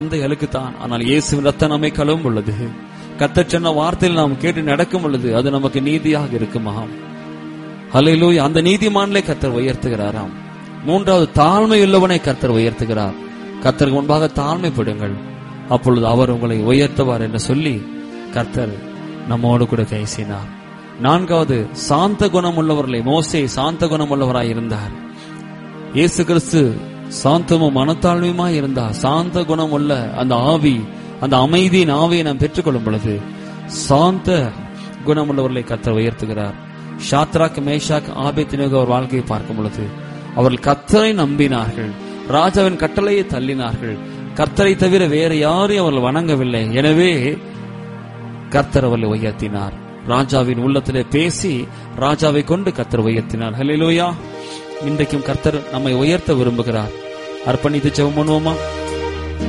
குழந்தைகளுக்கு தான் ஆனால் இயேசுவின் ரத்தம் நம்மை கழுவும் பொழுது கத்தச் சொன்ன வார்த்தையில் நாம் கேட்டு நடக்கும் பொழுது அது நமக்கு நீதியாக இருக்குமாம் ஹalleluya அந்த நீதிமான்களை கத்தர் உயர்த்துகிறாராம் மூன்றாவது தாழ்மை உள்ளவனை கத்தர் உயர்த்துகிறார் கத்தருக்கு முன்பாக தாழ்மைப்படுங்கள் அப்பொழுது அவர் உங்களை உயர்த்துவார் என்று சொல்லி கர்த்தர் நம்மோடு கூட பேசினார் நான்காவது சாந்த குணம் உள்ளவர்களை மோசே சாந்த குணம் உள்ளவராய் இருந்தார் இயேசு கிறிஸ்து சாந்தமும் மனத்தாழ்மையுமாய் இருந்தார் சாந்த குணம் உள்ள அந்த ஆவி அந்த அமைதியின் ஆவியை நாம் பெற்றுக்கொள்ளும் பொழுது சாந்த குணமுள்ளவர்களை கத்தர் உயர்த்துகிறார் ஷாத்ராக் மேஷாக் ஆபேத்தினோக அவர் வாழ்க்கையை பார்க்கும் பொழுது அவர்கள் கத்தரை நம்பினார்கள் ராஜாவின் கட்டளையை தள்ளினார்கள் கர்த்தரை தவிர வேற யாரையும் அவர்கள் வணங்கவில்லை எனவே கர்த்தர் அவர்களை உயர்த்தினார் ராஜாவின் உள்ளத்திலே பேசி ராஜாவை கொண்டு கர்த்தர் உயர்த்தினார் ஹalleluya இன்றைக்கும் கர்த்தர் நம்மை உயர்த்த விரும்புகிறார் அர்ப்பணித்து ஜெபம் பண்ணுவோமா